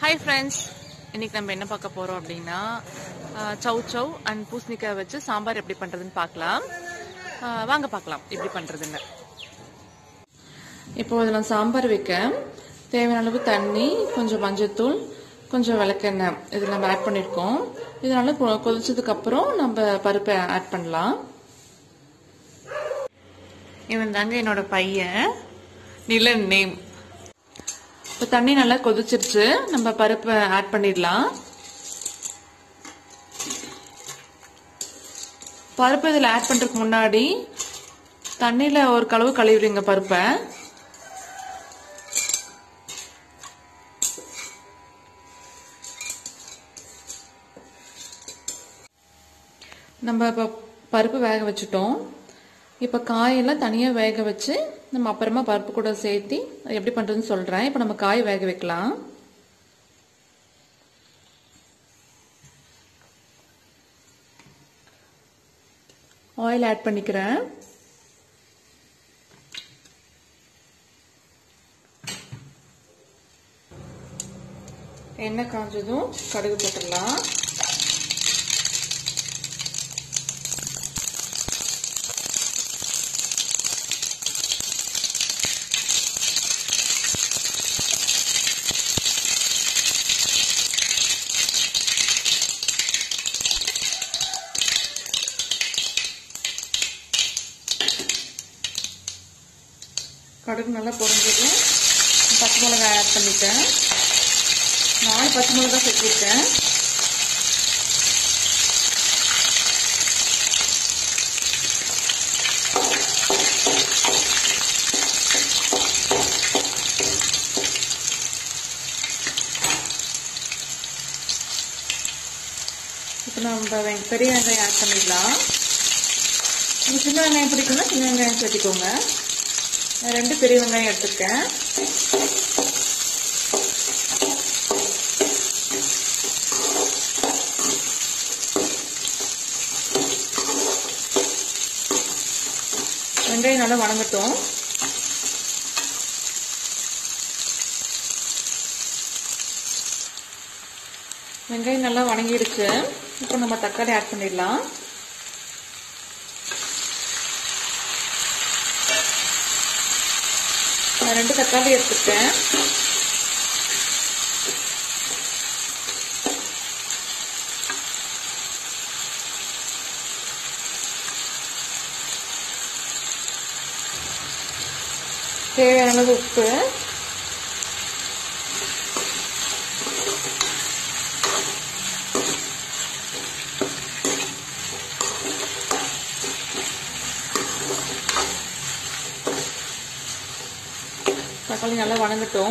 hi friends இன்னைக்கு நம்ம என்ன பார்க்க போறோம் அப்படின்னா அஹ், சவ் சவ் அண்ட் பூசணிக்காய் வச்சு சாம்பார் எப்படி பண்றதுன்னு பார்க்கலாம் அஹ், வாங்க பார்க்கலாம் எப்படி பண்றதுன்னு இப்போ இதில் சாம்பார் வைக்க தேவையான அளவு தண்ணி கொஞ்சம் மஞ்சத்தூள் கொஞ்சம் விளக்கெண்ணெய் இது நம்ம ஆட் பண்ணியிருக்கோம் இதனால கொ- கொதிச்சதுக்கு அப்புறம் நம்ம பருப்பை ஆட் பண்ணலாம் இவன் தாங்க என்னோட பையன் நிலன் நேம் இப்போ தண்ணி நல்லா கொதிச்சிருச்சு நம்ம பருப்பை ஆட் பண்ணிடலாம் பருப்பு இதில் ஆட் பண்ணுறதுக்கு முன்னாடி தண்ணியில் ஒரு கழுவு கழுவிடுங்க பருப்பை நம்ம இப்போ பருப்பு வேக வச்சுட்டோம் இப்போ காயெல்லாம் தனியாக வேக வச்சு நம்ம அப்புறமா பருப்பு கூட சேர்த்து அது எப்படி பண்ணுறதுன்னு சொல்கிறேன் இப்போ நம்ம காய் வேக வைக்கலாம் ஆயில் ஆட் பண்ணிக்கிறேன் எண்ணெய் காஞ்சதும் கடுகு போட்டுடலாம் கடுகு நல்லா பொரிஞ்சதும் பச்சை மிளகாய் ஆட் பண்ணிட்டேன் நாலு பச்சை மிளகாய் சேர்த்துருக்கேன் இப்போ நம்ம வெ- பெரிய வெங்காயம் ஆட் பண்ணிடலாம் உங்களுக்கு சின்ன வெங்காயம் பிடிக்கும்னா சின்ன வெங்காயம் சேர்த்துக்கோங்க நான் ரெண்டு பெரிய வெங்காயம் எடுத்துருக்கேன் வெங்காயம் நல்லா வணங்கட்டும் வெங்காயம் நல்லா வணங்கிடுச்சு இப்போ நம்ம தக்காளி ஆட் பண்ணிடலாம் நான் ரெண்டு தக்காளி எடுத்துருக்கேன் தேவையான அளவு உப்பு தக்காளி நல்லா வணங்கட்டும்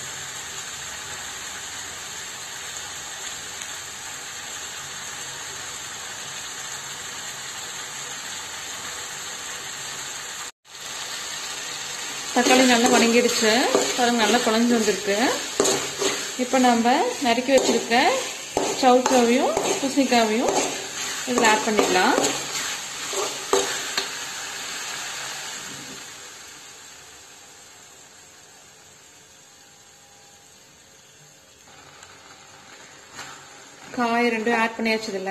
தக்காளி நல்லா வணங்கிடுச்சு பாருங்க நல்லா குழஞ்சு வந்திருக்கு இப்போ நம்ம நறுக்கி வச்சிருக்க சவுச்சவையும் பூசணிக்காவையும் இதில் ஆட் பண்ணிக்கலாம் காய் ரெண்டும் ஆட் பண்ணியாச்சு இதில்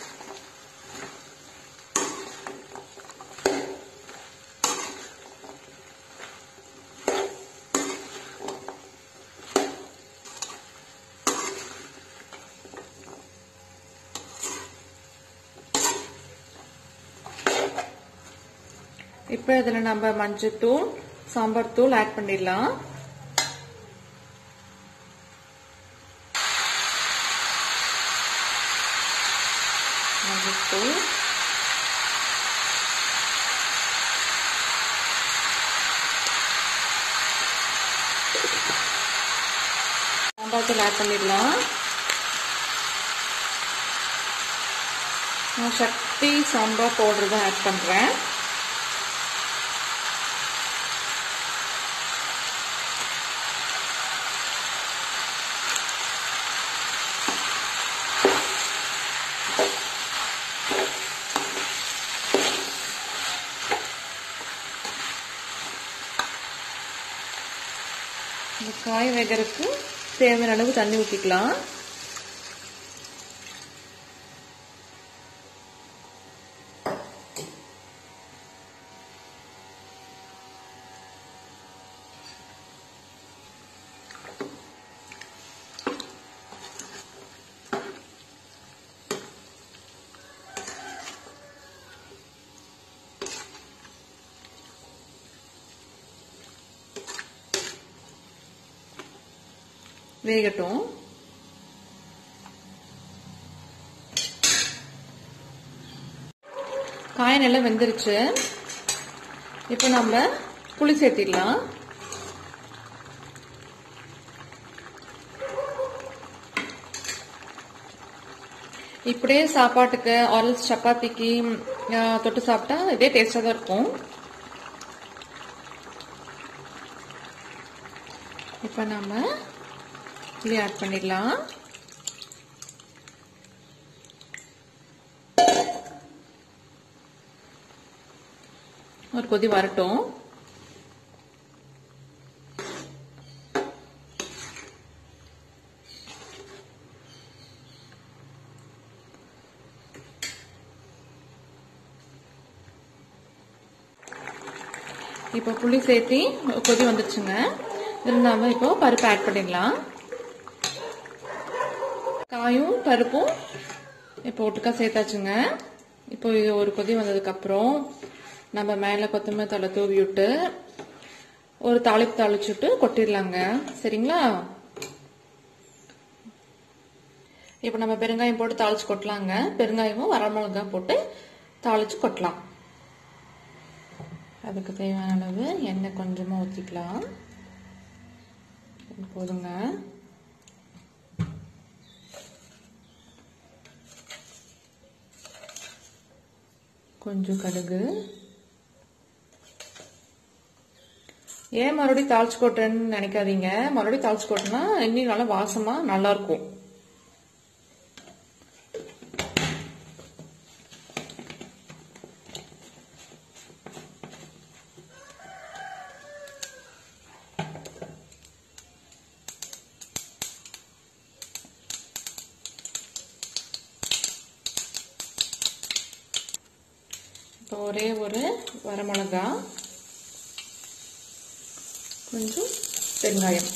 இப்போ இதில் நம்ம மஞ்சத்தூள் சாம்பார் தூள் ஆட் பண்ணிடலாம் மஞ்சத்தூள் சாம்பார் தூள் ஆட் பண்ணிடலாம் நான் சக்தி சாம்பார் பவுடர் தான் ஆட் பண்ணுறேன் இந்த காய் வேகறதுக்கு தேவையான அளவு தண்ணி ஊற்றிக்கலாம் வேகட்டும் காய் நல்லா வெந்துருச்சு இப்போ நம்ம புளி சேர்த்திடலாம் இப்படியே சாப்பாட்டுக்கு ஆரல்ஸ் சப்பாத்திக்கு தொட்டு சாப்பிட்டா இதே டேஸ்டாக தான் இருக்கும் இப்போ நம்ம புளி ஆட் பண்ணிடலாம் ஒரு கொதி வரட்டும் இப்போ புளி சேர்த்தி கொதி வந்துருச்சுங்க இருந்தாம இப்போ பருப்பு ஆட் பண்ணிடலாம் காயும் பருப்பும் இப்போ ஒட்டுக்கா சேர்த்தாச்சுங்க இப்போ இது ஒரு கொதி வந்ததுக்கப்புறம் நம்ம மேலே கொத்தமல்லி தலை தூவி விட்டு ஒரு தாளிப்பு தாளிச்சுட்டு கொட்டிடலாங்க சரிங்களா இப்போ நம்ம பெருங்காயம் போட்டு தாளிச்சு கொட்டலாங்க பெருங்காயமும் வரமிளகா போட்டு தாளிச்சு கொட்டலாம் அதுக்கு தேவையான அளவு எண்ணெய் கொஞ்சமாக ஊற்றிக்கலாம் போதுங்க கொஞ்சம் கடுகு ஏன் மறுபடியும் தாளிச்சு கொட்டுறேன்னு நினைக்காதீங்க மறுபடியும் தாளிச்சு கொட்டினா இன்னும் நல்லா வாசமா நல்லா இருக்கும் இப்போ ஒரே ஒரு வரமிளகா கொஞ்சம் பெருங்காயம்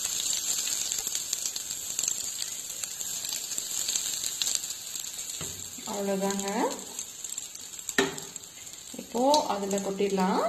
அவ்வளோதாங்க இப்போ அதில் கொட்டிடலாம்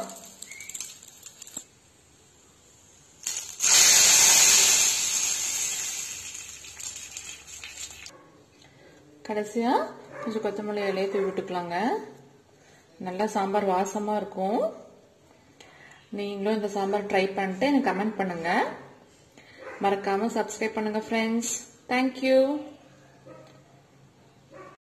கடைசியாக கொஞ்சம் கொத்தமல்லி இலையை தூவி விட்டுக்கலாங்க நல்லா சாம்பார் வாசமாக இருக்கும் நீங்களும் இந்த சாம்பார் ட்ரை பண்ணிட்டு எனக்கு கமெண்ட் பண்ணுங்கள் மறக்காமல் சப்ஸ்கிரைப் பண்ணுங்கள் ஃப்ரெண்ட்ஸ் தேங்க்யூ